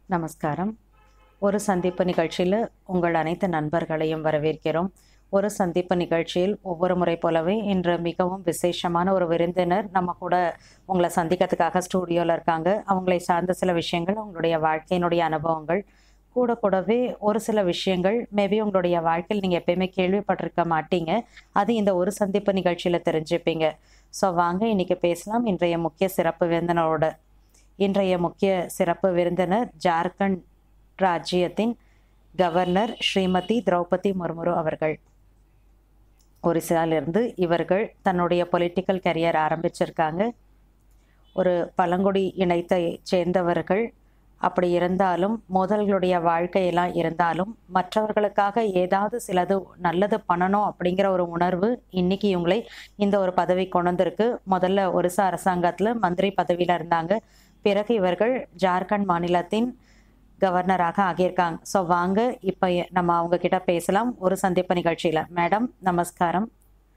நமஸ்காரம் ஒரு சந்திப்பு நிகழ்ச்சியில் உங்கள் அனைத்து நண்பர்களையும் வரவேற்கிறோம் ஒரு சந்திப்பு நிகழ்ச்சியில் ஒவ்வொரு முறை போலவே இன்று மிகவும் விசேஷமான ஒரு விருந்தினர் நம்ம கூட உங்களை சந்திக்கிறதுக்காக ஸ்டூடியோவில் இருக்காங்க அவங்களை சார்ந்த சில விஷயங்கள் உங்களுடைய வாழ்க்கையினுடைய அனுபவங்கள் கூட கூடவே ஒரு சில விஷயங்கள் மேபி உங்களுடைய வாழ்க்கையில் நீங்கள் எப்பயுமே கேள்விப்பட்டிருக்க மாட்டீங்க அது இந்த ஒரு சந்திப்பு நிகழ்ச்சியில் தெரிஞ்சுப்பீங்க ஸோ வாங்க இன்னைக்கு பேசலாம் இன்றைய முக்கிய சிறப்பு விருந்தினரோட இன்றைய முக்கிய சிறப்பு விருந்தினர் ஜார்க்கண்ட் ராஜ்யத்தின் கவர்னர் ஸ்ரீமதி திரௌபதி முர்முரு அவர்கள் ஒரிசாலிருந்து இவர்கள் தன்னுடைய பொலிட்டிக்கல் கரியர் ஆரம்பிச்சிருக்காங்க ஒரு பழங்குடி இனத்தை சேர்ந்தவர்கள் அப்படி இருந்தாலும் மோதல்களுடைய வாழ்க்கையெல்லாம் இருந்தாலும் மற்றவர்களுக்காக ஏதாவது சிலது நல்லது பண்ணணும் அப்படிங்கிற ஒரு உணர்வு இன்னைக்கு இவங்களை இந்த ஒரு பதவி கொண்டு வந்திருக்கு முதல்ல ஒரிசா அரசாங்கத்தில் மந்திரி பதவியில் இருந்தாங்க பிறகு இவர்கள் ஜார்க்கண்ட் மாநிலத்தின் கவர்னராக ஆகியிருக்காங்க ஸோ வாங்க இப்போ நம்ம அவங்க கிட்ட பேசலாம் ஒரு சந்திப்பு நிகழ்ச்சியில் மேடம் நமஸ்காரம்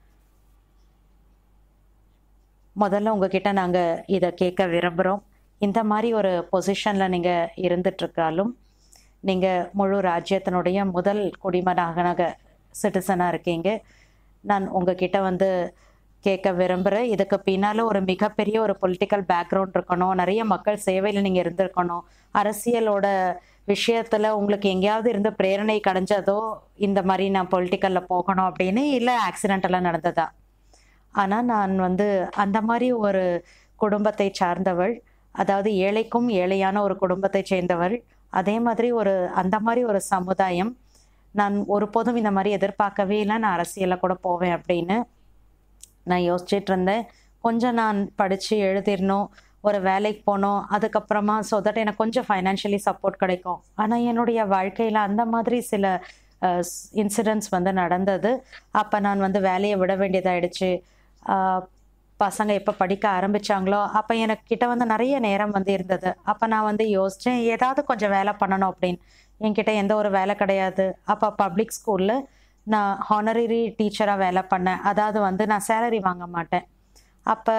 முதல்ல உங்ககிட்ட நாங்கள் இதை கேட்க விரும்புகிறோம் இந்த மாதிரி ஒரு பொசிஷனில் நீங்கள் இருந்துட்டுருக்காலும் நீங்கள் முழு ராஜ்யத்தினுடைய முதல் குடிமகனாக சிட்டிசனாக இருக்கீங்க நான் உங்ககிட்ட வந்து கேட்க விரும்புகிறேன் இதுக்கு பின்னால் ஒரு மிகப்பெரிய ஒரு பொலிட்டிக்கல் பேக்ரவுண்ட் இருக்கணும் நிறைய மக்கள் சேவையில் நீங்கள் இருந்திருக்கணும் அரசியலோட விஷயத்தில் உங்களுக்கு எங்கேயாவது இருந்து பிரேரணை கிடைஞ்சதோ இந்த மாதிரி நான் பொலிட்டிக்கலில் போகணும் அப்படின்னு இல்லை ஆக்சிடென்டெல்லாம் நடந்ததா ஆனால் நான் வந்து அந்த மாதிரி ஒரு குடும்பத்தை சார்ந்தவள் அதாவது ஏழைக்கும் ஏழையான ஒரு குடும்பத்தை சேர்ந்தவள் அதே மாதிரி ஒரு அந்த மாதிரி ஒரு சமுதாயம் நான் ஒருபோதும் இந்த மாதிரி எதிர்பார்க்கவே இல்லை நான் அரசியலில் கூட போவேன் அப்படின்னு நான் யோசிச்சுட்டு இருந்தேன் கொஞ்சம் நான் படித்து எழுதிடணும் ஒரு வேலைக்கு போனோம் அதுக்கப்புறமா ஸோ தட் எனக்கு கொஞ்சம் ஃபைனான்ஷியலி சப்போர்ட் கிடைக்கும் ஆனால் என்னுடைய வாழ்க்கையில் அந்த மாதிரி சில இன்சிடென்ட்ஸ் வந்து நடந்தது அப்போ நான் வந்து வேலையை விட வேண்டியதாயிடுச்சு பசங்க எப்போ படிக்க ஆரம்பித்தாங்களோ அப்போ எனக்கு கிட்ட வந்து நிறைய நேரம் வந்து இருந்தது அப்போ நான் வந்து யோசித்தேன் ஏதாவது கொஞ்சம் வேலை பண்ணணும் அப்படின்னு என்கிட்ட எந்த ஒரு வேலை கிடையாது அப்போ பப்ளிக் ஸ்கூலில் நான் ஹானரரி டீச்சராக வேலை பண்ணேன் அதாவது வந்து நான் சேலரி வாங்க மாட்டேன் அப்போ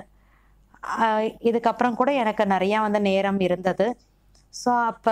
இதுக்கப்புறம் கூட எனக்கு நிறையா வந்து நேரம் இருந்தது ஸோ அப்போ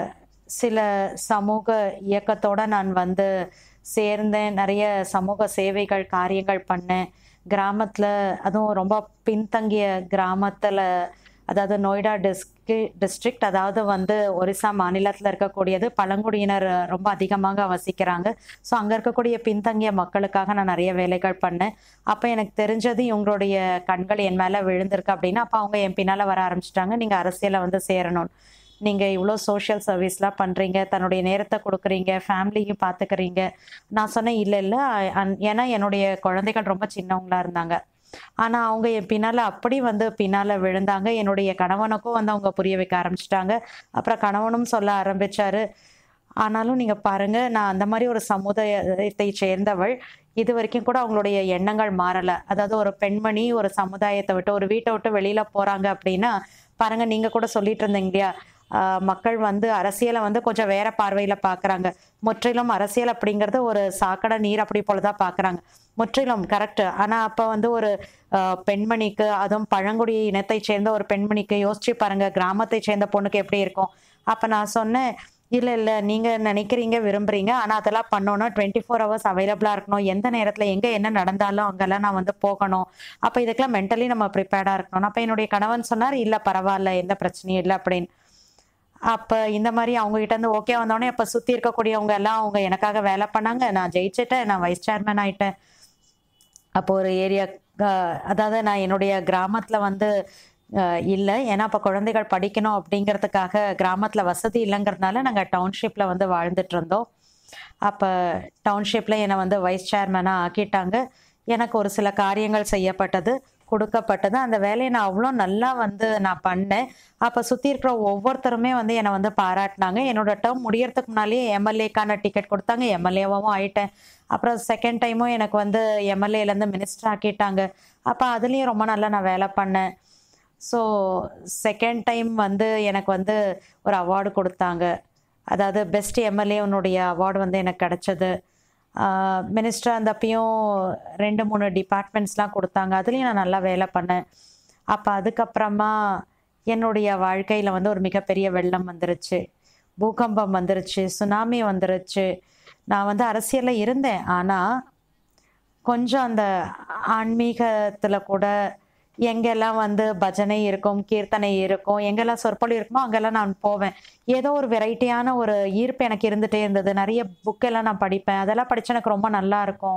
சில சமூக இயக்கத்தோடு நான் வந்து சேர்ந்தேன் நிறைய சமூக சேவைகள் காரியங்கள் பண்ணேன் கிராமத்தில் அதுவும் ரொம்ப பின்தங்கிய கிராமத்தில் அதாவது நொய்டா டிஸ்ட்ரி டிஸ்ட்ரிக்ட் அதாவது வந்து ஒரிசா மாநிலத்தில் இருக்கக்கூடியது பழங்குடியினர் ரொம்ப அதிகமாக வசிக்கிறாங்க ஸோ அங்கே இருக்கக்கூடிய பின்தங்கிய மக்களுக்காக நான் நிறைய வேலைகள் பண்ணேன் அப்போ எனக்கு தெரிஞ்சது இவங்களுடைய கண்கள் என் மேலே விழுந்திருக்கு அப்படின்னா அப்போ அவங்க என் பின்னால் வர ஆரம்பிச்சிட்டாங்க நீங்கள் அரசியலில் வந்து சேரணும் நீங்கள் இவ்வளோ சோஷியல் சர்வீஸ்லாம் பண்ணுறீங்க தன்னுடைய நேரத்தை கொடுக்குறீங்க ஃபேமிலியும் பார்த்துக்கிறீங்க நான் சொன்னேன் இல்லை இல்லை ஏன்னா என்னுடைய குழந்தைகள் ரொம்ப சின்னவங்களா இருந்தாங்க ஆனால் அவங்க என் பின்னால் அப்படி வந்து பின்னால் விழுந்தாங்க என்னுடைய கணவனுக்கும் வந்து அவங்க புரிய வைக்க ஆரம்பிச்சிட்டாங்க அப்புறம் கணவனும் சொல்ல ஆரம்பித்தார் ஆனாலும் நீங்கள் பாருங்கள் நான் அந்த மாதிரி ஒரு சமுதாயத்தை சேர்ந்தவள் இது வரைக்கும் கூட அவங்களுடைய எண்ணங்கள் மாறலை அதாவது ஒரு பெண்மணி ஒரு சமுதாயத்தை விட்டு ஒரு வீட்டை விட்டு வெளியில் போகிறாங்க அப்படின்னா பாருங்கள் நீங்கள் கூட சொல்லிட்டு இருந்தீங்க இல்லையா மக்கள் வந்து அரசியலை வந்து கொஞ்சம் வேற பார்வையில் பார்க்குறாங்க முற்றிலும் அரசியல் அப்படிங்கிறது ஒரு சாக்கடை நீர் அப்படி போல தான் பார்க்குறாங்க முற்றிலும் கரெக்டு ஆனால் அப்போ வந்து ஒரு பெண்மணிக்கு அதுவும் பழங்குடி இனத்தை சேர்ந்த ஒரு பெண்மணிக்கு யோசிச்சு பாருங்க கிராமத்தை சேர்ந்த பொண்ணுக்கு எப்படி இருக்கும் அப்போ நான் சொன்னேன் இல்லை இல்லை நீங்கள் நினைக்கிறீங்க விரும்புகிறீங்க ஆனால் அதெல்லாம் பண்ணோன்னா டுவெண்ட்டி ஃபோர் ஹவர்ஸ் அவைலபிளாக இருக்கணும் எந்த நேரத்தில் எங்கே என்ன நடந்தாலும் அங்கெல்லாம் நான் வந்து போகணும் அப்போ இதுக்கெல்லாம் மென்டலி நம்ம ப்ரிப்பேர்டாக இருக்கணும் அப்போ என்னுடைய கணவன் சொன்னார் இல்லை பரவாயில்ல எந்த பிரச்சனையும் இல்லை அப்படின்னு அப்போ இந்த மாதிரி அவங்ககிட்ட இருந்து ஓகே வந்தோடனே அப்போ சுற்றி இருக்கக்கூடியவங்க எல்லாம் அவங்க எனக்காக வேலை பண்ணாங்க நான் ஜெயிச்சிட்டேன் நான் வைஸ் சேர்மன் ஆயிட்டேன் அப்போ ஒரு ஏரியா அதாவது நான் என்னுடைய கிராமத்தில் வந்து இல்லை ஏன்னா அப்போ குழந்தைகள் படிக்கணும் அப்படிங்கிறதுக்காக கிராமத்தில் வசதி இல்லைங்கிறதுனால நாங்கள் டவுன்ஷிப்பில் வந்து வாழ்ந்துட்டு இருந்தோம் அப்போ டவுன்ஷிப்பில் என்னை வந்து வைஸ் சேர்மனாக ஆக்கிட்டாங்க எனக்கு ஒரு சில காரியங்கள் செய்யப்பட்டது கொடுக்கப்பட்டது அந்த வேலையை நான் அவ்வளோ நல்லா வந்து நான் பண்ணேன் அப்போ சுற்றி இருக்கிற ஒவ்வொருத்தருமே வந்து என்னை வந்து பாராட்டினாங்க என்னோட டேர்ம் முடியறதுக்கு முன்னாலேயே எம்எல்ஏக்கான டிக்கெட் கொடுத்தாங்க எம்எல்ஏவாகவும் ஆயிட்டேன் அப்புறம் செகண்ட் டைமும் எனக்கு வந்து எம்எல்ஏலேருந்து மினிஸ்டர் ஆக்கிட்டாங்க அப்போ அதுலேயும் ரொம்ப நல்லா நான் வேலை பண்ணேன் ஸோ செகண்ட் டைம் வந்து எனக்கு வந்து ஒரு அவார்டு கொடுத்தாங்க அதாவது பெஸ்ட் எம்எல்ஏனுடைய அவார்டு வந்து எனக்கு கிடச்சது மினிஸ்டர் அந்தப்பையும் ரெண்டு மூணு டிபார்ட்மெண்ட்ஸ்லாம் கொடுத்தாங்க அதுலேயும் நான் நல்லா வேலை பண்ணேன் அப்போ அதுக்கப்புறமா என்னுடைய வாழ்க்கையில் வந்து ஒரு மிகப்பெரிய வெள்ளம் வந்துருச்சு பூகம்பம் வந்துருச்சு சுனாமி வந்துருச்சு நான் வந்து அரசியலில் இருந்தேன் ஆனால் கொஞ்சம் அந்த ஆன்மீகத்தில் கூட எங்கெல்லாம் வந்து பஜனை இருக்கும் கீர்த்தனை இருக்கும் எங்கெல்லாம் சொற்பொழி இருக்குமோ அங்கெல்லாம் நான் போவேன் ஏதோ ஒரு வெரைட்டியான ஒரு ஈர்ப்பு எனக்கு இருந்துகிட்டே இருந்தது நிறைய புக்கெல்லாம் நான் படிப்பேன் அதெல்லாம் படிச்சு எனக்கு ரொம்ப நல்லா இருக்கும்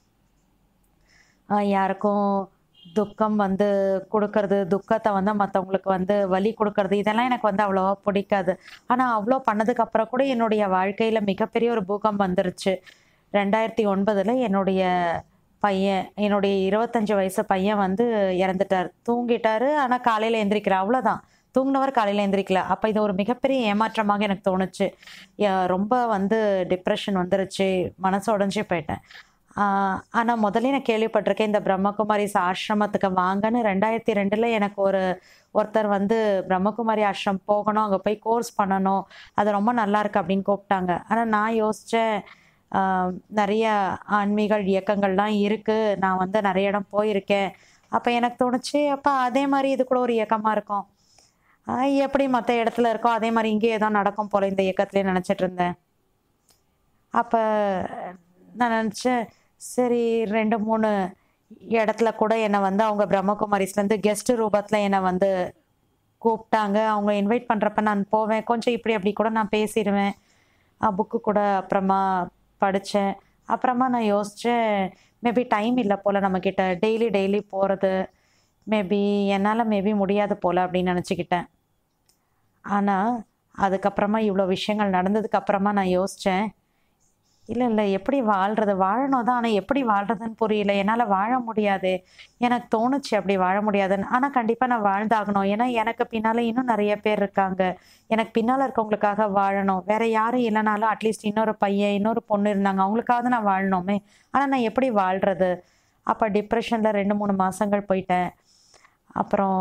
ஆஹ் யாருக்கும் துக்கம் வந்து கொடுக்கறது துக்கத்தை வந்து மற்றவங்களுக்கு வந்து வலி கொடுக்கறது இதெல்லாம் எனக்கு வந்து அவ்வளோவா பிடிக்காது ஆனால் அவ்வளோ பண்ணதுக்கு அப்புறம் கூட என்னுடைய வாழ்க்கையில் மிகப்பெரிய ஒரு பூகம் வந்துருச்சு ரெண்டாயிரத்தி ஒன்பதில் என்னுடைய பையன் என்னுடைய இருபத்தஞ்சு வயசு பையன் வந்து இறந்துட்டார் தூங்கிட்டாரு ஆனால் காலையில் எந்திரிக்கிறார் அவ்வளோதான் தூங்கினவர் காலையில் எந்திரிக்கல அப்போ இது ஒரு மிகப்பெரிய ஏமாற்றமாக எனக்கு தோணுச்சு யா- ரொம்ப வந்து டிப்ரெஷன் வந்துருச்சு மனசு உடஞ்சி போயிட்டேன் ஆனால் முதல்ல நான் கேள்விப்பட்டிருக்கேன் இந்த பிரம்மகுமாரிஸ் ஆசிரமத்துக்கு வாங்கன்னு ரெண்டாயிரத்தி ரெண்டில் எனக்கு ஒரு ஒருத்தர் வந்து பிரம்மகுமாரி ஆசிரம் போகணும் அங்கே போய் கோர்ஸ் பண்ணணும் அது ரொம்ப நல்லா இருக்கு அப்படின்னு கூப்பிட்டாங்க ஆனால் நான் யோசித்தேன் நிறைய ஆன்மீக இயக்கங்கள்லாம் இருக்குது நான் வந்து நிறைய இடம் போயிருக்கேன் அப்போ எனக்கு தோணுச்சு அப்போ அதே மாதிரி இது கூட ஒரு இயக்கமாக இருக்கும் ஆஹ் எப்படி மற்ற இடத்துல இருக்கோ அதே மாதிரி இங்கே ஏதோ நடக்கும் போல இந்த இயக்கத்துலேயே நினச்சிட்டு இருந்தேன் அப்போ நான் நினச்சேன் சரி ரெண்டு மூணு இடத்துல கூட என்னை வந்து அவங்க பிரம்மகுமாரிஸ்லேருந்து கெஸ்ட் ரூபத்தில் என்னை வந்து கூப்பிட்டாங்க அவங்க இன்வைட் பண்ணுறப்ப நான் போவேன் கொஞ்சம் இப்படி அப்படி கூட நான் பேசிடுவேன் புக்கு கூட அப்புறமா படித்தேன் அப்புறமா நான் யோசித்தேன் மேபி டைம் இல்லை போல் நம்மக்கிட்ட டெய்லி டெய்லி போகிறது மேபி என்னால் மேபி முடியாது போல் அப்படின்னு நினச்சிக்கிட்டேன் ஆனால் அதுக்கப்புறமா இவ்வளோ விஷயங்கள் நடந்ததுக்கு அப்புறமா நான் யோசித்தேன் இல்லை இல்லை எப்படி வாழ்கிறது வாழணும் தான் ஆனால் எப்படி வாழ்கிறதுன்னு புரியல என்னால் வாழ முடியாது எனக்கு தோணுச்சு அப்படி வாழ முடியாதுன்னு ஆனால் கண்டிப்பாக நான் வாழ்ந்தாகணும் ஏன்னா எனக்கு பின்னால் இன்னும் நிறைய பேர் இருக்காங்க எனக்கு பின்னால் இருக்கவங்களுக்காக வாழணும் வேற யாரும் இல்லைனாலும் அட்லீஸ்ட் இன்னொரு பையன் இன்னொரு பொண்ணு இருந்தாங்க அவங்களுக்காக நான் வாழணுமே ஆனால் நான் எப்படி வாழ்கிறது அப்போ டிப்ரெஷனில் ரெண்டு மூணு மாதங்கள் போயிட்டேன் அப்புறம்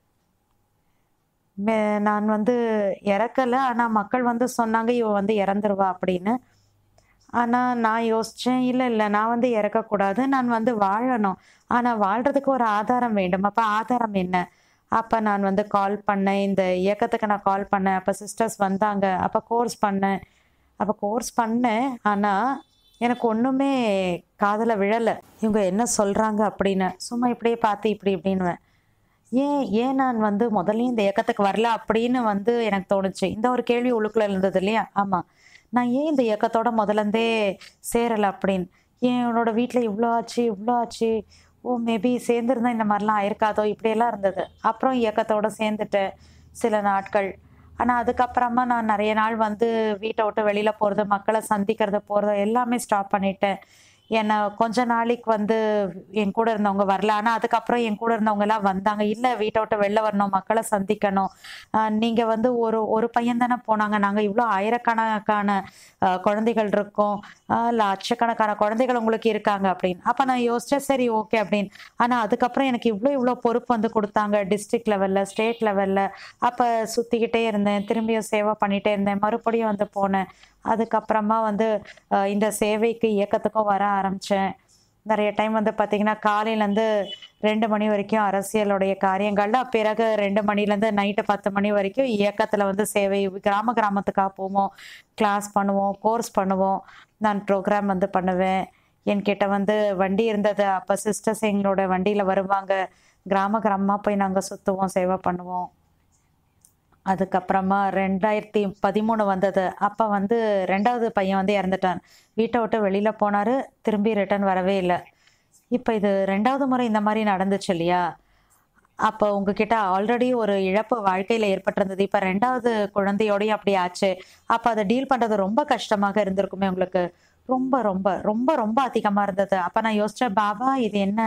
மே- நான் வந்து இறக்கலை ஆனால் மக்கள் வந்து சொன்னாங்க இவ வந்து இறந்துருவா அப்படின்னு ஆனால் நான் யோசித்தேன் இல்லை இல்லை நான் வந்து இறக்கக்கூடாது நான் வந்து வாழணும் ஆனால் வாழ்கிறதுக்கு ஒரு ஆதாரம் வேண்டும் அப்போ ஆதாரம் என்ன அப்போ நான் வந்து கால் பண்ணேன் இந்த இயக்கத்துக்கு நான் கால் பண்ணேன் அப்போ சிஸ்டர்ஸ் வந்தாங்க அப்போ கோர்ஸ் பண்ணேன் அப்போ கோர்ஸ் பண்ணேன் ஆனால் எனக்கு ஒன்றுமே காதில் விழலை இவங்க என்ன சொல்கிறாங்க அப்படின்னு சும்மா இப்படியே பார்த்து இப்படி இப்படின்னுவேன் ஏன் ஏன் நான் வந்து முதல்லயே இந்த இயக்கத்துக்கு வரல அப்படின்னு வந்து எனக்கு தோணுச்சு இந்த ஒரு கேள்வி உள்ளுக்குள்ள இருந்தது இல்லையா ஆமாம் நான் ஏன் இந்த இயக்கத்தோட முதலேருந்தே சேரலை அப்படின்னு ஏன் என்னோட வீட்டில் இவ்வளோ ஆச்சு இவ்வளோ ஆச்சு ஓ மேபி சேர்ந்துருந்தா இந்த மாதிரிலாம் ஆயிருக்காதோ இப்படியெல்லாம் இருந்தது அப்புறம் இயக்கத்தோட சேர்ந்துட்டேன் சில நாட்கள் ஆனால் அதுக்கப்புறமா நான் நிறைய நாள் வந்து வீட்டை விட்டு வெளியில் போகிறது மக்களை சந்திக்கிறது போகிறது எல்லாமே ஸ்டாப் பண்ணிட்டேன் என்னை கொஞ்ச நாளைக்கு வந்து என் கூட இருந்தவங்க வரல ஆனால் அதுக்கப்புறம் என் கூட இருந்தவங்க எல்லாம் வந்தாங்க இல்லை வீட்டை விட்டு வெளில வரணும் மக்களை சந்திக்கணும் ஆஹ் நீங்க வந்து ஒரு ஒரு பையன் தானே போனாங்க நாங்கள் இவ்வளோ ஆயிரக்கணக்கான ஆஹ் குழந்தைகள் இருக்கோம் ஆஹ் லட்சக்கணக்கான குழந்தைகள் உங்களுக்கு இருக்காங்க அப்படின்னு அப்போ நான் யோசிச்சேன் சரி ஓகே அப்படின்னு ஆனால் அதுக்கப்புறம் எனக்கு இவ்வளோ இவ்வளோ பொறுப்பு வந்து கொடுத்தாங்க டிஸ்ட்ரிக்ட் லெவலில் ஸ்டேட் லெவலில் அப்போ சுற்றிக்கிட்டே இருந்தேன் திரும்பியும் சேவை பண்ணிகிட்டே இருந்தேன் மறுபடியும் வந்து போனேன் அதுக்கப்புறமா வந்து ஆஹ் இந்த சேவைக்கு இயக்கத்துக்கும் வர ஆரம்பித்தேன் நிறைய டைம் வந்து பார்த்தீங்கன்னா காலையிலேருந்து ரெண்டு மணி வரைக்கும் அரசியலுடைய காரியங்கள்ல பிறகு ரெண்டு மணிலேருந்து நைட்டு பத்து மணி வரைக்கும் இயக்கத்தில் வந்து சேவை கிராம கிராமத்துக்காக போவோம் கிளாஸ் பண்ணுவோம் கோர்ஸ் பண்ணுவோம் நான் ப்ரோக்ராம் வந்து பண்ணுவேன் என்கிட்ட வந்து வண்டி இருந்தது அப்போ சிஸ்டர்ஸ் எங்களோட வண்டியில் வருவாங்க கிராம கிராமமாக போய் நாங்கள் சுற்றுவோம் சேவை பண்ணுவோம் அதுக்கப்புறமா ரெண்டாயிரத்தி பதிமூணு வந்தது அப்போ வந்து ரெண்டாவது பையன் வந்து இறந்துட்டான் வீட்டை விட்டு வெளியில் போனார் திரும்பி ரிட்டர்ன் வரவே இல்லை இப்போ இது ரெண்டாவது முறை இந்த மாதிரி நடந்துச்சு இல்லையா அப்போ உங்ககிட்ட ஆல்ரெடி ஒரு இழப்பு வாழ்க்கையில் ஏற்பட்டிருந்தது இப்போ ரெண்டாவது குழந்தையோடையும் அப்படி ஆச்சு அப்போ அதை டீல் பண்ணுறது ரொம்ப கஷ்டமாக இருந்திருக்குமே உங்களுக்கு ரொம்ப ரொம்ப ரொம்ப ரொம்ப அதிகமாக இருந்தது அப்போ நான் யோசித்தேன் பாபா இது என்ன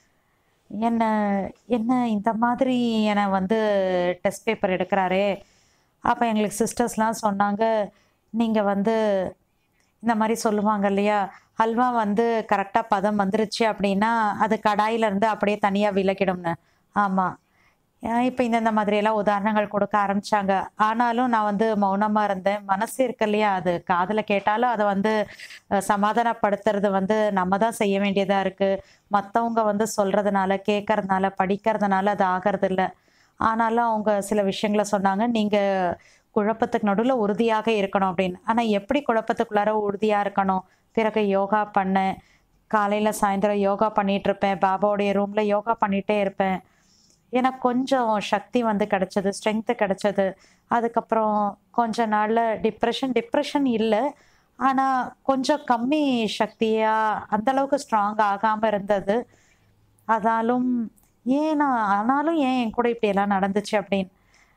என்ன என்ன இந்த மாதிரி என்னை வந்து டெஸ்ட் பேப்பர் எடுக்கிறாரே அப்போ எங்களுக்கு சிஸ்டர்ஸ்லாம் சொன்னாங்க நீங்கள் வந்து இந்த மாதிரி சொல்லுவாங்க இல்லையா ஹல்வா வந்து கரெக்டாக பதம் வந்துருச்சு அப்படின்னா அது கடாயில இருந்து அப்படியே தனியாக விலகிடும்னு ஆமாம் இப்போ இந்தந்த மாதிரியெல்லாம் உதாரணங்கள் கொடுக்க ஆரம்பிச்சாங்க ஆனாலும் நான் வந்து மௌனமாக இருந்தேன் மனசு இருக்கு இல்லையா அது காதில் கேட்டாலும் அதை வந்து அஹ், சமாதானப்படுத்துறது வந்து நம்ம தான் செய்ய வேண்டியதாக இருக்குது மற்றவங்க வந்து சொல்கிறதுனால கேட்கறதுனால படிக்கிறதுனால அது ஆகிறது இல்லை ஆனாலும் அவங்க சில விஷயங்கள சொன்னாங்க நீங்கள் குழப்பத்துக்கு நடுவில் உறுதியாக இருக்கணும் அப்படின்னு ஆனால் எப்படி குழப்பத்துக்குள்ளார உறுதியாக இருக்கணும் பிறகு யோகா பண்ணேன் காலையில் சாயந்தரம் யோகா பண்ணிட்டு இருப்பேன் பாபாவுடைய ரூமில் யோகா பண்ணிகிட்டே இருப்பேன் எனக்கு கொஞ்சம் சக்தி வந்து கிடச்சது ஸ்ட்ரென்த்து கிடச்சது அதுக்கப்புறம் கொஞ்ச நாளில் டிப்ரெஷன் டிப்ரெஷன் இல்லை ஆனால் கொஞ்சம் கம்மி சக்தியாக அந்தளவுக்கு ஸ்ட்ராங் ஆகாமல் இருந்தது அதாலும் ஏன் நான் ஆனாலும் ஏன் என் கூட இப்படி எல்லாம் நடந்துச்சு அப்படின்னு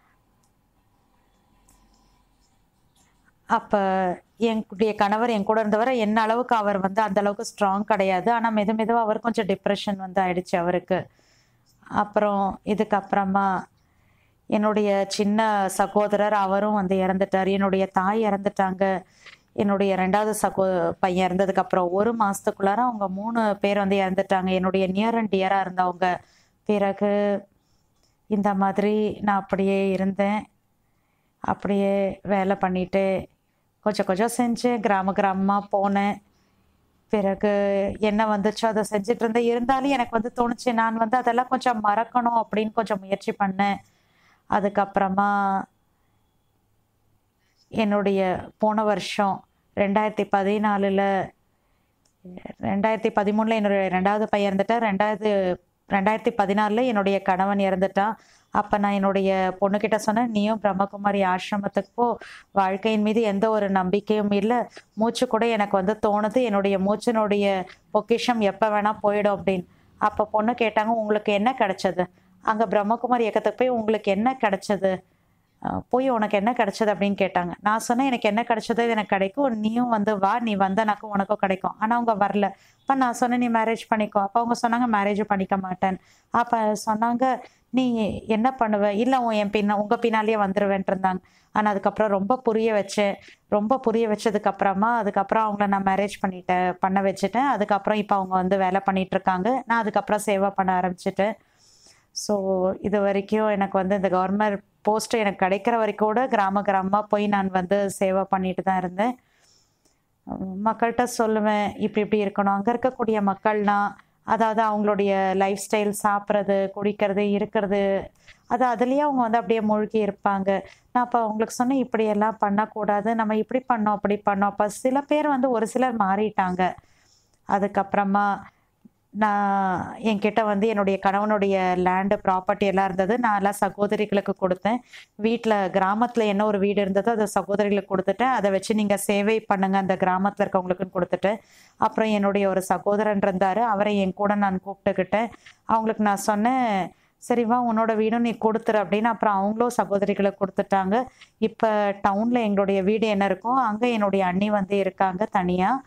அப்போ என்னுடைய கணவர் என் கூட இருந்தவரை என்ன அளவுக்கு அவர் வந்து அந்த அளவுக்கு ஸ்ட்ராங் கிடையாது ஆனால் மெது மெதுவாக அவர் கொஞ்சம் டிப்ரெஷன் வந்து ஆயிடுச்சு அவருக்கு அப்புறம் இதுக்கப்புறமா என்னுடைய சின்ன சகோதரர் அவரும் வந்து இறந்துட்டார் என்னுடைய தாய் இறந்துட்டாங்க என்னுடைய ரெண்டாவது சகோ பையன் இறந்ததுக்கப்புறம் ஒரு மாதத்துக்குள்ளார அவங்க மூணு பேர் வந்து இறந்துட்டாங்க என்னுடைய நியர் அண்ட் டியராக இருந்தவங்க பிறகு இந்த மாதிரி நான் அப்படியே இருந்தேன் அப்படியே வேலை பண்ணிட்டு கொஞ்சம் கொஞ்சம் செஞ்சேன் கிராம கிராமமாக போனேன் பிறகு என்ன வந்துச்சோ அதை செஞ்சுட்டு இருந்தேன் இருந்தாலும் எனக்கு வந்து தோணுச்சு நான் வந்து அதெல்லாம் கொஞ்சம் மறக்கணும் அப்படின்னு கொஞ்சம் முயற்சி பண்ணேன் அதுக்கப்புறமா என்னுடைய போன வருஷம் ரெண்டாயிரத்தி பதினாலில் ரெண்டாயிரத்தி பதிமூணில் என்னுடைய ரெண்டாவது பையன் இறந்துட்டான் ரெண்டாவது ரெண்டாயிரத்தி பதினாலில் என்னுடைய கணவன் இறந்துட்டான் அப்போ நான் என்னுடைய பொண்ணுக்கிட்ட சொன்னேன் நீயும் பிரம்மகுமாரி ஆசிரமத்துக்கு போ வாழ்க்கையின் மீது எந்த ஒரு நம்பிக்கையும் இல்லை மூச்சு கூட எனக்கு வந்து தோணுது என்னுடைய மூச்சினுடைய பொக்கிஷம் எப்போ வேணால் போயிடும் அப்படின்னு அப்போ பொண்ணு கேட்டாங்க உங்களுக்கு என்ன கிடைச்சது அங்கே பிரம்மகுமாரி இயக்கத்துக்கு போய் உங்களுக்கு என்ன கிடைச்சது அஹ் போய் உனக்கு என்ன கிடைச்சது அப்படின்னு கேட்டாங்க நான் சொன்னேன் எனக்கு என்ன கிடைச்சதோ இது எனக்கு கிடைக்கும் நீயும் வந்து வா நீ வந்தனாக்கும் உனக்கும் கிடைக்கும் ஆனால் அவங்க வரல அப்போ நான் சொன்னேன் நீ மேரேஜ் பண்ணிக்கோ அப்போ அவங்க சொன்னாங்க மேரேஜ் பண்ணிக்க மாட்டேன் அப்போ சொன்னாங்க நீ என்ன பண்ணுவ இல்லை உன் என் பின்ன உங்கள் பின்னாலேயே வந்துடுவேன்ட்டு இருந்தாங்க ஆனால் அதுக்கப்புறம் ரொம்ப புரிய வச்சேன் ரொம்ப புரிய வச்சதுக்கப்புறமா அதுக்கப்புறம் அவங்கள நான் மேரேஜ் பண்ணிட்டேன் பண்ண வச்சுட்டேன் அதுக்கப்புறம் இப்போ அவங்க வந்து வேலை பண்ணிட்டு இருக்காங்க நான் அதுக்கப்புறம் சேவை பண்ண ஆரம்பிச்சிட்டேன் ஸோ இது வரைக்கும் எனக்கு வந்து இந்த கவர்மெண்ட் போஸ்ட் எனக்கு கிடைக்கிற வரைக்கும் கூட கிராம கிராமமாக போய் நான் வந்து சேவை பண்ணிட்டு தான் இருந்தேன் உம் மக்கள்கிட்ட சொல்லுவேன் இப்படி இப்படி இருக்கணும் அங்கே இருக்கக்கூடிய மக்கள்னா அதாவது அவங்களுடைய லைஃப் ஸ்டைல் சாப்பிட்றது குடிக்கிறது இருக்கிறது அது அதுலேயே அவங்க வந்து அப்படியே மூழ்கி இருப்பாங்க நான் அப்போ அவங்களுக்கு சொன்னேன் இப்படியெல்லாம் பண்ணக்கூடாது நம்ம இப்படி பண்ணோம் அப்படி பண்ணோம் அப்போ சில பேர் வந்து ஒரு சிலர் மாறிட்டாங்க அதுக்கப்புறமா நான் என்கிட்ட வந்து என்னுடைய கணவனுடைய லேண்டு ப்ராப்பர்ட்டி எல்லாம் இருந்தது நான் எல்லாம் சகோதரிகளுக்கு கொடுத்தேன் வீட்டில் கிராமத்தில் என்ன ஒரு வீடு இருந்ததோ அதை சகோதரிகளுக்கு கொடுத்துட்டேன் அதை வச்சு நீங்கள் சேவை பண்ணுங்க அந்த கிராமத்தில் இருக்கவங்களுக்குன்னு கொடுத்துட்டேன் அப்புறம் என்னுடைய ஒரு சகோதரன் இருந்தார் அவரை என் கூட நான் கூப்பிட்டுக்கிட்டேன் அவங்களுக்கு நான் சொன்னேன் சரிவா உன்னோட வீடும் நீ கொடுத்துரு அப்படின்னு அப்புறம் அவங்களும் சகோதரிகளுக்கு கொடுத்துட்டாங்க இப்போ டவுனில் எங்களுடைய வீடு என்ன இருக்கோ அங்கே என்னுடைய அண்ணி வந்து இருக்காங்க தனியாக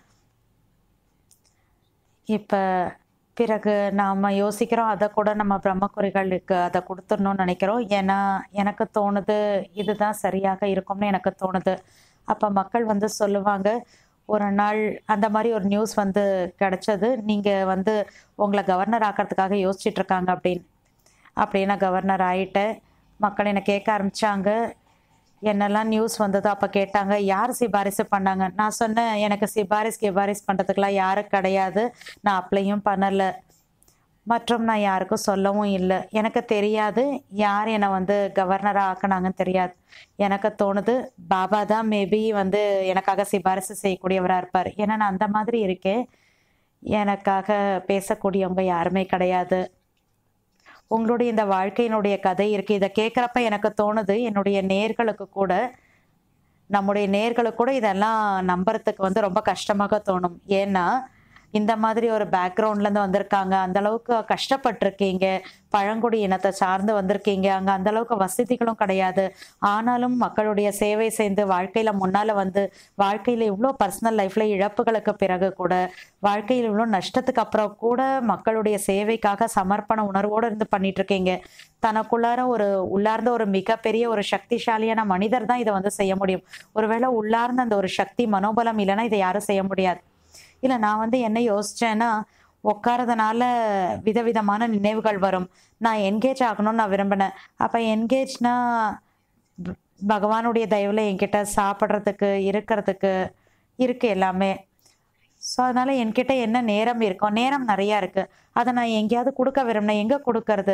இப்போ பிறகு நாம் யோசிக்கிறோம் அதை கூட நம்ம பிரம்மக்குறிகளுக்கு அதை கொடுத்துடணும்னு நினைக்கிறோம் ஏன்னா எனக்கு தோணுது இதுதான் சரியாக இருக்கும்னு எனக்கு தோணுது அப்போ மக்கள் வந்து சொல்லுவாங்க ஒரு நாள் அந்த மாதிரி ஒரு நியூஸ் வந்து கிடைச்சது நீங்கள் வந்து உங்களை கவர்னர் ஆக்கிறதுக்காக யோசிச்சுட்டு இருக்காங்க அப்படின்னு அப்படியே நான் கவர்னர் ஆகிட்டேன் மக்கள் என்னை கேட்க ஆரம்பித்தாங்க என்னெல்லாம் நியூஸ் வந்ததோ அப்போ கேட்டாங்க யார் சிபாரிசு பண்ணாங்க நான் சொன்னேன் எனக்கு சிபாரிஸ் கிபாரிஸ் பண்ணுறதுக்கெலாம் யாரும் கிடையாது நான் அப்ளையும் பண்ணலை மற்றும் நான் யாருக்கும் சொல்லவும் இல்லை எனக்கு தெரியாது யார் என்னை வந்து கவர்னராக ஆக்குனாங்கன்னு தெரியாது எனக்கு தோணுது பாபா தான் மேபி வந்து எனக்காக சிபாரிசு செய்யக்கூடியவராக இருப்பார் ஏன்னா நான் அந்த மாதிரி இருக்கேன் எனக்காக பேசக்கூடியவங்க யாருமே கிடையாது உங்களுடைய இந்த வாழ்க்கையினுடைய கதை இருக்கு இதை கேட்குறப்ப எனக்கு தோணுது என்னுடைய நேர்களுக்கு கூட நம்முடைய நேர்களுக்கு கூட இதெல்லாம் நம்புறதுக்கு வந்து ரொம்ப கஷ்டமாக தோணும் ஏன்னா இந்த மாதிரி ஒரு பேக்ரவுண்ட்லேருந்து வந்திருக்காங்க அந்த அளவுக்கு கஷ்டப்பட்டிருக்கீங்க பழங்குடி இனத்தை சார்ந்து வந்திருக்கீங்க அங்கே அந்த அளவுக்கு வசதிகளும் கிடையாது ஆனாலும் மக்களுடைய சேவை செய்து வாழ்க்கையில் முன்னால் வந்து வாழ்க்கையில் இவ்வளோ பர்சனல் லைஃப்பில் இழப்புகளுக்கு பிறகு கூட வாழ்க்கையில் இவ்வளோ நஷ்டத்துக்கு அப்புறம் கூட மக்களுடைய சேவைக்காக சமர்ப்பண உணர்வோடு இருந்து பண்ணிட்டு இருக்கீங்க தனக்குள்ளார ஒரு உள்ளார்ந்த ஒரு மிகப்பெரிய ஒரு சக்திசாலியான மனிதர் தான் இதை வந்து செய்ய முடியும் ஒருவேளை உள்ளார்ந்த அந்த ஒரு சக்தி மனோபலம் இல்லைன்னா இதை யாரும் செய்ய முடியாது இல்லை நான் வந்து என்ன யோசிச்சேன்னா உட்காரதுனால விதவிதமான நினைவுகள் வரும் நான் என்கேஜ் ஆகணும்னு நான் விரும்பினேன் அப்போ என்கேஜ்னா பகவானுடைய தயவில் என்கிட்ட சாப்பிட்றதுக்கு இருக்கிறதுக்கு இருக்கு எல்லாமே ஸோ அதனால் என்கிட்ட என்ன நேரம் இருக்கும் நேரம் நிறையா இருக்குது அதை நான் எங்கேயாவது கொடுக்க விரும்பினேன் எங்கே கொடுக்கறது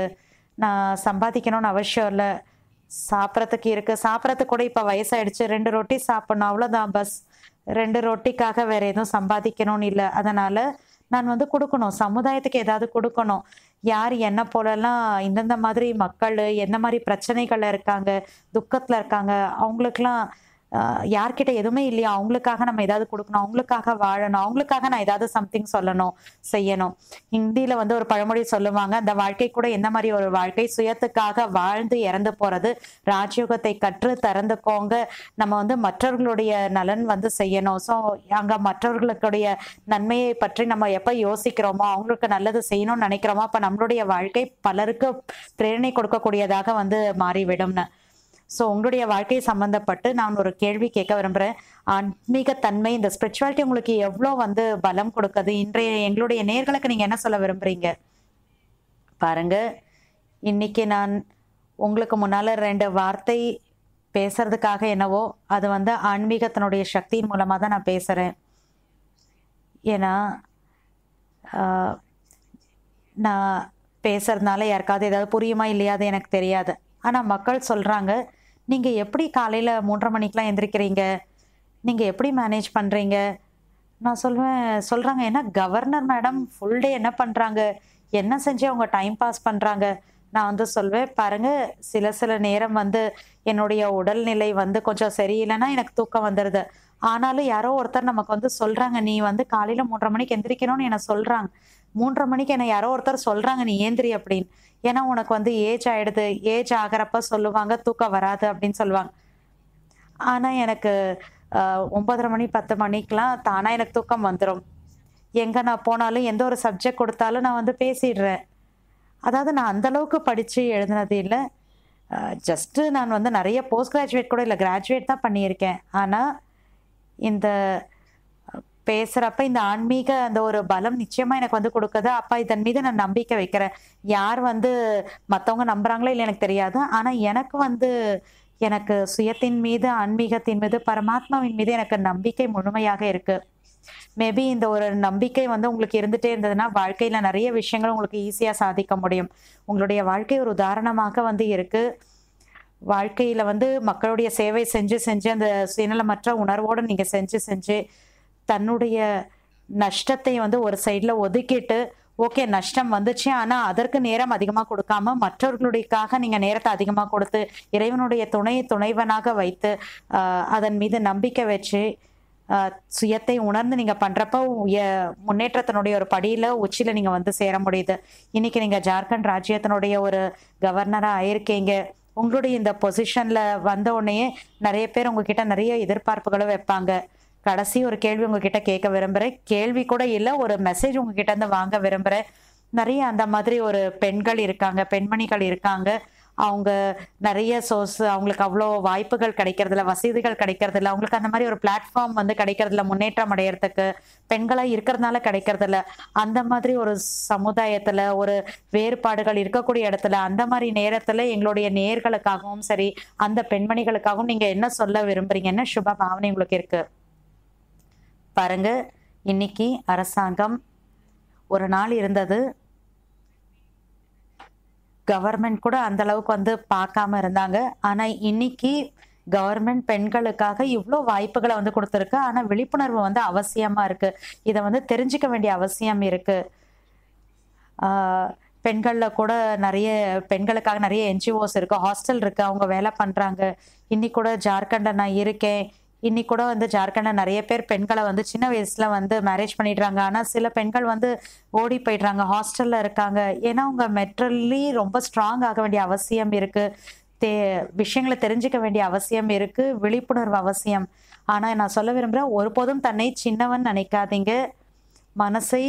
நான் சம்பாதிக்கணும்னு அவசியம் இல்லை சாப்பிட்றதுக்கு இருக்கு சாப்பிட்றதுக்கு கூட இப்போ வயசாயிடுச்சு ரெண்டு ரொட்டி சாப்பிடணும் அவ்வளோதான் பஸ் ரெண்டு ரொட்டிக்காக வேற எதுவும் சம்பாதிக்கணும்னு இல்லை அதனால நான் வந்து கொடுக்கணும் சமுதாயத்துக்கு ஏதாவது கொடுக்கணும் யார் என்ன போலலாம் இந்தந்த மாதிரி மக்கள் என்ன மாதிரி பிரச்சனைகள்ல இருக்காங்க துக்கத்துல இருக்காங்க அவங்களுக்குலாம் ஆஹ், யார்கிட்ட எதுவுமே இல்லையா அவங்களுக்காக நம்ம ஏதாவது கொடுக்கணும் அவங்களுக்காக வாழணும் அவங்களுக்காக நான் ஏதாவது சம்திங் சொல்லணும் செய்யணும் ஹிந்தியில வந்து ஒரு பழமொழி சொல்லுவாங்க அந்த வாழ்க்கை கூட என்ன மாதிரி ஒரு வாழ்க்கை சுயத்துக்காக வாழ்ந்து இறந்து போறது ராஜயோகத்தை கற்று திறந்துக்கோங்க நம்ம வந்து மற்றவர்களுடைய நலன் வந்து செய்யணும் ஸோ அங்க மற்றவர்களுடைய நன்மையை பற்றி நம்ம எப்ப யோசிக்கிறோமோ அவங்களுக்கு நல்லது செய்யணும்னு நினைக்கிறோமோ அப்ப நம்மளுடைய வாழ்க்கை பலருக்கு பிரேரணை கொடுக்கக்கூடியதாக வந்து மாறிவிடும்னு ஸோ உங்களுடைய வாழ்க்கை சம்பந்தப்பட்டு நான் ஒரு கேள்வி கேட்க விரும்புகிறேன் ஆன்மீகத்தன்மை இந்த ஸ்பிரிச்சுவாலிட்டி உங்களுக்கு எவ்வளோ வந்து பலம் கொடுக்குது இன்றைய எங்களுடைய நேர்களுக்கு நீங்கள் என்ன சொல்ல விரும்புகிறீங்க பாருங்க இன்னைக்கு நான் உங்களுக்கு முன்னால் ரெண்டு வார்த்தை பேசுறதுக்காக என்னவோ அது வந்து ஆன்மீகத்தினுடைய சக்தியின் மூலமாக தான் நான் பேசுகிறேன் ஏன்னா ஆஹ், நான் பேசுறதுனால யாருக்காவது ஏதாவது புரியுமா இல்லையா அது எனக்கு தெரியாது ஆனால் மக்கள் சொல்கிறாங்க நீங்கள் எப்படி காலையில் மூன்றரை மணிக்கெலாம் எந்திரிக்கிறீங்க நீங்கள் எப்படி மேனேஜ் பண்ணுறீங்க நான் சொல்லுவேன் சொல்கிறாங்க ஏன்னா கவர்னர் மேடம் ஃபுல் டே என்ன பண்ணுறாங்க என்ன செஞ்சு அவங்க டைம் பாஸ் பண்ணுறாங்க நான் வந்து சொல்வேன் பாருங்க சில சில நேரம் வந்து என்னுடைய உடல்நிலை வந்து கொஞ்சம் சரியில்லைன்னா எனக்கு தூக்கம் வந்துடுது ஆனாலும் யாரோ ஒருத்தர் நமக்கு வந்து சொல்றாங்க நீ வந்து காலையில மூன்றரை மணிக்கு எந்திரிக்கணும்னு என்ன சொல்றாங்க மூன்றரை மணிக்கு என்ன யாரோ ஒருத்தர் சொல்றாங்க நீ ஏந்திரி அப்படின்னு ஏன்னா உனக்கு வந்து ஏஜ் ஆயிடுது ஏஜ் ஆகிறப்ப சொல்லுவாங்க தூக்கம் வராது அப்படின்னு சொல்லுவாங்க ஆனா எனக்கு ஆஹ், ஒன்பதரை மணி பத்து மணிக்கெலாம் தானா எனக்கு தூக்கம் வந்துடும் எங்க நான் போனாலும் எந்த ஒரு சப்ஜெக்ட் கொடுத்தாலும் நான் வந்து பேசிடுறேன் அதாவது நான் அந்த அளவுக்கு படித்து எழுதினது இல்லை ஜஸ்ட்டு நான் வந்து நிறைய போஸ்ட் கிராஜுவேட் கூட இல்லை கிராஜுவேட் தான் பண்ணியிருக்கேன் ஆனால் இந்த பேசுகிறப்ப இந்த ஆன்மீக அந்த ஒரு பலம் நிச்சயமாக எனக்கு வந்து கொடுக்குது அப்பா இதன் மீது நான் நம்பிக்கை வைக்கிறேன் யார் வந்து மற்றவங்க நம்புறாங்களோ இல்லை எனக்கு தெரியாது ஆனால் எனக்கு வந்து எனக்கு சுயத்தின் மீது ஆன்மீகத்தின் மீது பரமாத்மாவின் மீது எனக்கு நம்பிக்கை முழுமையாக இருக்கு மேபி இந்த ஒரு நம்பிக்கை வந்து உங்களுக்கு இருந்துட்டே இருந்ததுன்னா வாழ்க்கையில நிறைய விஷயங்கள் உங்களுக்கு ஈஸியா சாதிக்க முடியும் உங்களுடைய வாழ்க்கை ஒரு உதாரணமாக வந்து இருக்கு வாழ்க்கையில வந்து மக்களுடைய சேவை செஞ்சு செஞ்சு அந்த சுயநலமற்ற உணர்வோடு நீங்க செஞ்சு செஞ்சு தன்னுடைய நஷ்டத்தை வந்து ஒரு சைட்ல ஒதுக்கிட்டு ஓகே நஷ்டம் வந்துச்சு ஆனா அதற்கு நேரம் அதிகமா கொடுக்காம மற்றவர்களுடையக்காக நீங்க நேரத்தை அதிகமா கொடுத்து இறைவனுடைய துணை துணைவனாக வைத்து ஆஹ், அதன் மீது நம்பிக்கை வச்சு ஆஹ், சுயத்தை உணர்ந்து நீங்க பண்றப்ப உய- முன்னேற்றத்தினுடைய ஒரு படியில உச்சியில நீங்க வந்து சேர முடியுது இன்னைக்கு நீங்க ஜார்க்கண்ட் ராஜ்யத்தினுடைய ஒரு கவர்னரா ஆயிருக்கீங்க உங்களுடைய இந்த பொசிஷன்ல வந்த உடனே நிறைய பேர் உங்ககிட்ட நிறைய எதிர்பார்ப்புகளும் வைப்பாங்க கடைசி ஒரு கேள்வி உங்ககிட்ட கேட்க விரும்புறேன் கேள்வி கூட இல்லை ஒரு மெசேஜ் உங்ககிட்ட இருந்து வாங்க விரும்புறேன் நிறைய அந்த மாதிரி ஒரு பெண்கள் இருக்காங்க பெண்மணிகள் இருக்காங்க அவங்க நிறைய சோர்ஸ் அவங்களுக்கு அவ்வளோ வாய்ப்புகள் கிடைக்கிறதில்ல வசதிகள் கிடைக்கிறதில்ல அவங்களுக்கு அந்த மாதிரி ஒரு பிளாட்ஃபார்ம் வந்து கிடைக்கிறதில்ல முன்னேற்றம் அடையறதுக்கு பெண்களா இருக்கிறதுனால கிடைக்கிறதில்ல அந்த மாதிரி ஒரு சமுதாயத்துல ஒரு வேறுபாடுகள் இருக்கக்கூடிய இடத்துல அந்த மாதிரி நேரத்துல எங்களுடைய நேர்களுக்காகவும் சரி அந்த பெண்மணிகளுக்காகவும் நீங்க என்ன சொல்ல விரும்புறீங்க என்ன சுப பாவனை உங்களுக்கு இருக்கு பாருங்க இன்னைக்கு அரசாங்கம் ஒரு நாள் இருந்தது கவர்மெண்ட் கூட அந்த அளவுக்கு வந்து பார்க்காம இருந்தாங்க ஆனா இன்னைக்கு கவர்மெண்ட் பெண்களுக்காக இவ்வளோ வாய்ப்புகளை வந்து கொடுத்துருக்கு ஆனா விழிப்புணர்வு வந்து அவசியமா இருக்கு இதை வந்து தெரிஞ்சுக்க வேண்டிய அவசியம் இருக்கு ஆஹ் பெண்கள்ல கூட நிறைய பெண்களுக்காக நிறைய என்ஜிஓஸ் இருக்கு ஹாஸ்டல் இருக்கு அவங்க வேலை பண்றாங்க இன்னைக்கு கூட ஜார்க்கண்ட்ல நான் இருக்கேன் இன்னைக்கு கூட வந்து ஜார்க்கண்ட்ல நிறைய பேர் பெண்களை வந்து சின்ன வயசுல வந்து மேரேஜ் பண்ணிடுறாங்க ஆனா சில பெண்கள் வந்து ஓடி போயிடுறாங்க ஹாஸ்டல்ல இருக்காங்க ஏன்னா அவங்க மெட்ரலி ரொம்ப ஸ்ட்ராங் ஆக வேண்டிய அவசியம் இருக்கு தே விஷயங்களை தெரிஞ்சுக்க வேண்டிய அவசியம் இருக்கு விழிப்புணர்வு அவசியம் ஆனா நான் சொல்ல விரும்புறேன் ஒருபோதும் தன்னை சின்னவன் நினைக்காதீங்க மனசை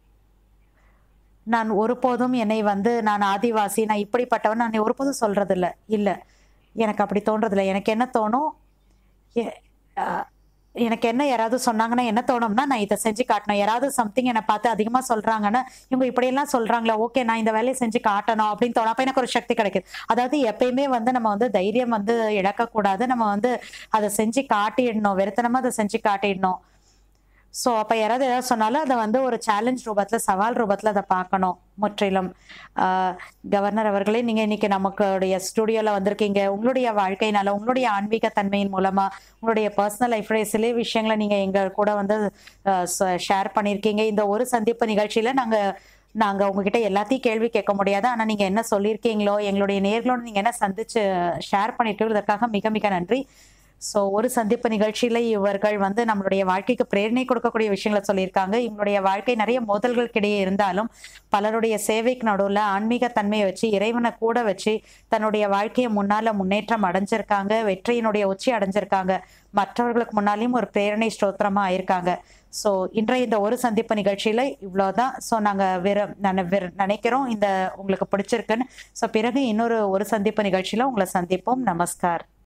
நான் ஒருபோதும் என்னை வந்து நான் ஆதிவாசி நான் இப்படிப்பட்டவன் நான் ஒருபோதும் சொல்றது இல்ல இல்ல எனக்கு அப்படி தோன்றதில்ல எனக்கு என்ன தோணும் எ- அஹ் எனக்கு என்ன யாராவது சொன்னாங்கன்னா என்ன தோணும்னா நான் இதை செஞ்சு காட்டணும் யாராவது சம்திங் என்னை பார்த்து அதிகமா சொல்றாங்கன்னா இவங்க இப்படியெல்லாம் சொல்றாங்களா ஓகே நான் இந்த வேலையை செஞ்சு காட்டணும் அப்படின்னு தோணும் அப்ப எனக்கு ஒரு சக்தி கிடைக்குது அதாவது எப்பயுமே வந்து நம்ம வந்து தைரியம் வந்து இழக்கக்கூடாது நம்ம வந்து அதை செஞ்சு காட்டிடணும் வெறுத்தனமா அதை செஞ்சு காட்டிடணும் ஸோ அப்போ யாராவது ஏதாவது சொன்னாலும் அதை வந்து ஒரு சேலஞ்ச் ரூபத்தில் சவால் ரூபத்தில் அதை பார்க்கணும் முற்றிலும் ஆஹ் கவர்னர் அவர்களே நீங்கள் இன்னைக்கு நமக்குடைய ஸ்டுடியோவில் வந்திருக்கீங்க உங்களுடைய வாழ்க்கையினால உங்களுடைய ஆன்மீக தன்மையின் மூலமாக உங்களுடைய பர்சனல் லைஃப்ல சில விஷயங்களை நீங்கள் எங்கள் கூட வந்து ஷேர் பண்ணியிருக்கீங்க இந்த ஒரு சந்திப்பு நிகழ்ச்சியில் நாங்கள் நாங்கள் உங்ககிட்ட எல்லாத்தையும் கேள்வி கேட்க முடியாது ஆனால் நீங்கள் என்ன சொல்லியிருக்கீங்களோ எங்களுடைய நேர்களோடு நீங்கள் என்ன சந்திச்சு ஷேர் பண்ணிட்டு இதற்காக மிக மிக நன்றி ஸோ ஒரு சந்திப்பு நிகழ்ச்சியில இவர்கள் வந்து நம்மளுடைய வாழ்க்கைக்கு பிரேரணை கொடுக்கக்கூடிய விஷயங்களை சொல்லியிருக்காங்க இவங்களுடைய வாழ்க்கை நிறைய மோதல்களுக்கிடையே இருந்தாலும் பலருடைய சேவைக்கு நடுவில் ஆன்மீக தன்மையை வச்சு இறைவனை கூட வச்சு தன்னுடைய வாழ்க்கையை முன்னால முன்னேற்றம் அடைஞ்சிருக்காங்க வெற்றியினுடைய உச்சி அடைஞ்சிருக்காங்க மற்றவர்களுக்கு முன்னாலேயும் ஒரு பிரேரணை ஸ்தோத்திரமா ஆயிருக்காங்க ஸோ இன்றைய இந்த ஒரு சந்திப்பு நிகழ்ச்சியில இவ்வளோதான் ஸோ நாங்கள் விர நான் விர- நினைக்கிறோம் இந்த உங்களுக்கு பிடிச்சிருக்குன்னு ஸோ பிறகு இன்னொரு ஒரு சந்திப்பு நிகழ்ச்சியில உங்களை சந்திப்போம் நமஸ்கார்